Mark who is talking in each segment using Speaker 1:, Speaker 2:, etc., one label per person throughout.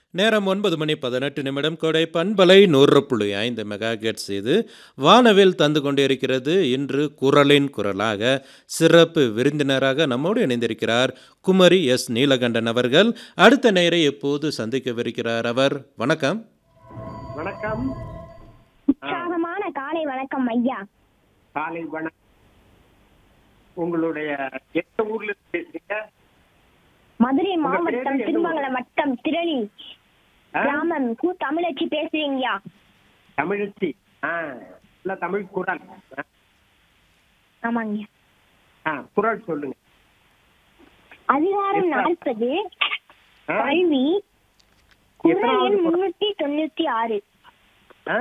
Speaker 1: நேரம் ஒன்பது மணி பதினெட்டு நிமிடம் கொடை பண்பலை நூறு புள்ளி ஐந்து மெகா கெட்ஸ் இது வானவில் தந்து கொண்டிருக்கிறது இன்று குரலின் குரலாக சிறப்பு விருந்தினராக நம்மோடு இணைந்திருக்கிறார் குமரி எஸ் நீலகண்டன் அவர்கள் அடுத்த நேரை எப்போது சந்திக்கவிருக்கிறார் அவர் வணக்கம்
Speaker 2: வணக்கம்
Speaker 3: உற்சாகமான காலை வணக்கம் ஐயா
Speaker 2: காலை வணக்கம் உங்களுடைய எந்த ஊர்ல இருந்து பேசுறீங்க
Speaker 3: மதுரை
Speaker 2: உங்க
Speaker 3: மாவட்டம்
Speaker 2: பேரு என்ன
Speaker 3: திருமங்கலம் வட்டம் திரளி
Speaker 2: ஆ?
Speaker 3: கிராமம் கு தமிழச்சி பேசுறீங்கய்யா
Speaker 2: தமிழச்சி ஆ இல்ல தமிழ் குரல் ஆ,
Speaker 3: ஆமாங்க
Speaker 2: ஆ குரல் சொல்லுங்க
Speaker 3: அதிகாரம்
Speaker 2: எப்ப?
Speaker 3: நாற்பது
Speaker 2: ஆ?
Speaker 3: கல்வி குரல்
Speaker 2: எத்தனாவது
Speaker 3: எண்
Speaker 2: குரல்?
Speaker 3: முன்னூத்தி தொண்ணூத்தி ஆறு
Speaker 2: ஆ?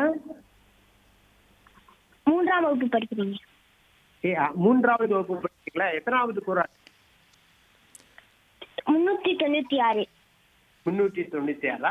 Speaker 3: மூன்றாம் வகுப்பு படிக்கிறீங்க
Speaker 2: ஏ, ஆ, மூன்றாவது வகுப்பு படிக்கிறீங்களா எத்தனாவது குரல்
Speaker 3: முன்னூத்தி தொண்ணூத்தி ஆறு
Speaker 2: முன்னூத்தி தொண்ணூத்தி ஆறா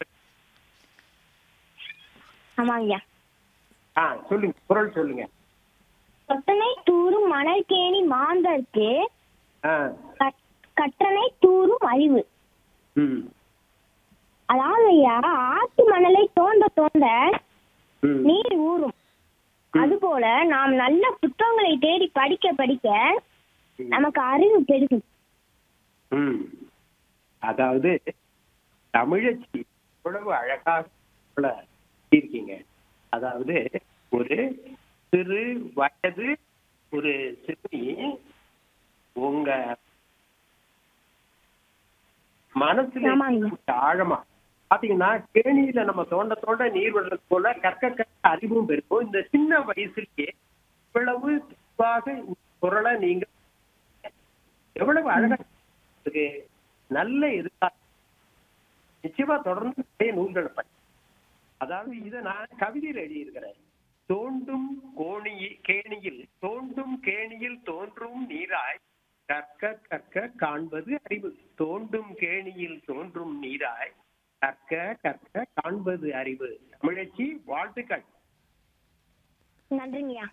Speaker 3: ஆமாங்கய்யா
Speaker 2: ஆ சொல்லுங்க குரல் சொல்லுங்க
Speaker 3: கொத்தனை தூரும் மணல் கேணி மாந்தர்க்கு
Speaker 2: ஆ
Speaker 3: கட்- கற்றனை தூரும் அறிவு
Speaker 2: ம்
Speaker 3: அதாவது ஐயா ஆத்து மணலை தோண்ட தோண்ட
Speaker 2: ம்
Speaker 3: நீர் ஊறும் அதுபோல நாம் நல்ல புத்தகங்களை தேடி படிக்க படிக்க நமக்கு அறிவு பெருகும்
Speaker 2: ம். அதாவது தமிழச்சி எவ்வளவு அழகாக சொல்ல இருக்கீங்க அதாவது ஒரு சிறு வயது ஒரு சிறுமி உங்க மனசுல
Speaker 3: ஆமாங்க.
Speaker 2: இருக்க ஆழமா பாத்தீங்கன்னா கேணியில நம்ம தோண்ட தோண்ட நீர் விடுறது போல கற்க கற்க அறிவும் பெருக்கும் இந்த சின்ன வயசுலயே இவ்வளவு தெளிவாக இந்த குரலை நீங்க எவ்வளவு அழகா இருக்கு நல்ல எதிர்காலம் நிச்சயமா தொடர்ந்து நிறைய நூல்களை படி அதாவது இதை நான் கவிதையில் எழுதியிருக்கிறேன் தோண்டும் கோணி கேணியில் தோண்டும் கேணியில் தோன்றும் நீராய் கற்க கற்க காண்பது அறிவு தோண்டும் கேணியில் தோன்றும் நீராய் கற்க கற்க காண்பது அறிவு தமிழச்சி வாழ்த்துக்கள்
Speaker 3: நன்றிங்கய்யா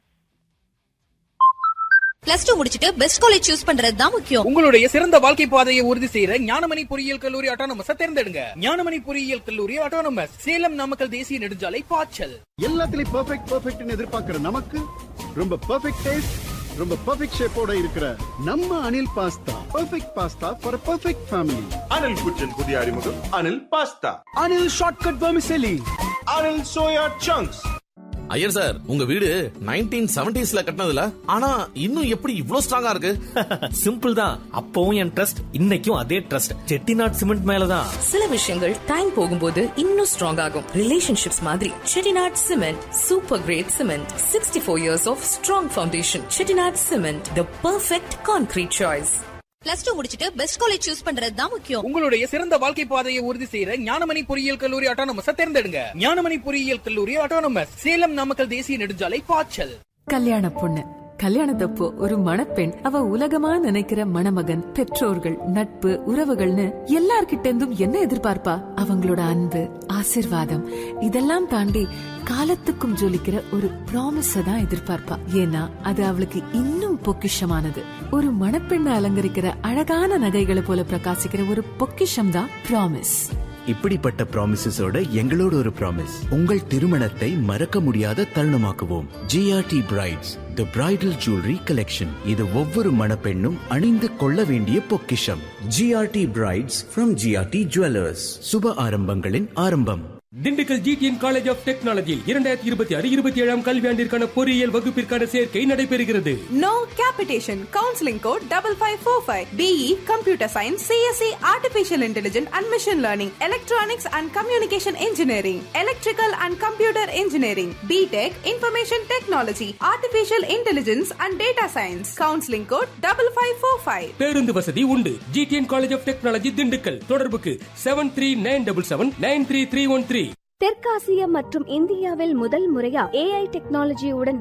Speaker 4: பிளஸ் டூ முடிச்சிட்டு பெஸ்ட் காலேஜ் சூஸ் பண்றது தான் முக்கியம்
Speaker 5: உங்களுடைய சிறந்த வாழ்க்கை பாதையை உறுதி செய்யற ஞானமணி பொறியியல் கல்லூரி ஆட்டோனமஸ் தேர்ந்தெடுங்க ஞானமணி பொறியியல் கல்லூரி ஆட்டோனமஸ் சேலம் நாமக்கல் தேசிய நெடுஞ்சாலை பாய்ச்சல்
Speaker 6: எல்லாத்துலயும் பெர்ஃபெக்ட் பெர்ஃபெக்ட்னு எதிர்பார்க்கிற நமக்கு ரொம்ப பெர்ஃபெக்ட் டேஸ்ட் ரொம்ப பெர்ஃபெக்ட் ஷேப்போட இருக்கிற நம்ம Anil pasta perfect pasta for perfect family
Speaker 7: Anil kitchen புதிய அறிமுகம் Anil pasta
Speaker 6: Anil shortcut vermicelli
Speaker 7: Anil soya chunks
Speaker 8: Iyer sir உங்க வீடு நைன்டீன் செவன்டிஸ்ல கட்டினதுல ஆனா இன்னும் எப்படி இவ்ளோ ஸ்ட்ராங்கா இருக்கு
Speaker 9: சிம்பிள் தான் அப்பவும் என் ட்ரஸ்ட் இன்னைக்கும் அதே ட்ரஸ்ட் செட்டிநாட் சிமெண்ட் மேலதான்
Speaker 4: சில விஷயங்கள் டைம் போகும்போது இன்னும் ஸ்ட்ராங் ஆகும் ரிலேஷன்ஷிப்ஸ் மாதிரி Chettinad cement super great cement sixty four years of strong foundation Chettinad cement the perfect concrete choice plus two முடிச்சிட்டு பெஸ்ட் காலேஜ் சூஸ் பண்றது தான் முக்கியம்
Speaker 5: உங்களுடைய சிறந்த வாழ்க்கை பாதையை உறுதி செய்யற ஞானமணி பொறியியல் கல்லூரி ஆட்டோனமஸ் தேர்ந்தெடுங்க ஞானமணி பொறியியல் கல்லூரி ஆட்டோனமஸ் சேலம் நாமக்கல் தேசிய நெடுஞ்சாலை பாய்ச்சல்
Speaker 10: கல்யாண பொண்ணு கல்யாணத்தப்போ ஒரு மணப்பெண் அவ உலகமா நினைக்கிற மணமகன் பெற்றோர்கள் நட்பு உறவுகள்னு எல்லார்கிட்ட இருந்தும் என்ன எதிர்பார்ப்பா அவங்களோட அன்பு ஆசிர்வாதம் இதெல்லாம் தாண்டி காலத்துக்கும் ஜொலிக்கிற ஒரு ப்ராமிஸ தான் எதிர்பார்ப்பா ஏன்னா அது அவளுக்கு இன்னும் பொக்கிஷமானது ஒரு மணப்பெண்ணை அலங்கரிக்கிற அழகான நகைகளை போல பிரகாசிக்கிற ஒரு பொக்கிஷம் தான் ப்ராமிஸ்
Speaker 11: இப்படிப்பட்ட ப்ராமிசஸோட எங்களோட ஒரு ப்ராமிஸ் உங்கள் திருமணத்தை மறக்க முடியாத தருணமாக்குவோம் GRT brides the bridal jewellery collection இது ஒவ்வொரு மணப்பெண்ணும் அணிந்து கொள்ள வேண்டிய பொக்கிஷம் GRT brides from GRT jewellers சுப ஆரம்பங்களின் ஆரம்பம்
Speaker 9: Dindigul GTN college of technology இரண்டாயிரத்தி இருபத்தி ஆறு இருபத்தி ஏழாம் கல்வியாண்டிற்கான பொறியியல் வகுப்பிற்கான சேர்க்கை நடைபெறுகிறது
Speaker 4: no capitation counselling code double five four five BE computer science CSC artificial intelligent and machine learning electronics and communication engineering electrical and computer engineering B Tech information technology artificial intelligence and data science counselling code double five four five
Speaker 9: பேருந்து வசதி உண்டு GTN college of technology Dindigul தொடர்புக்கு seven three nine double seven nine three three one three
Speaker 3: தெற்காசியா மற்றும் இந்தியாவில் முதல் முறையா AI டெக்னாலஜியுடன்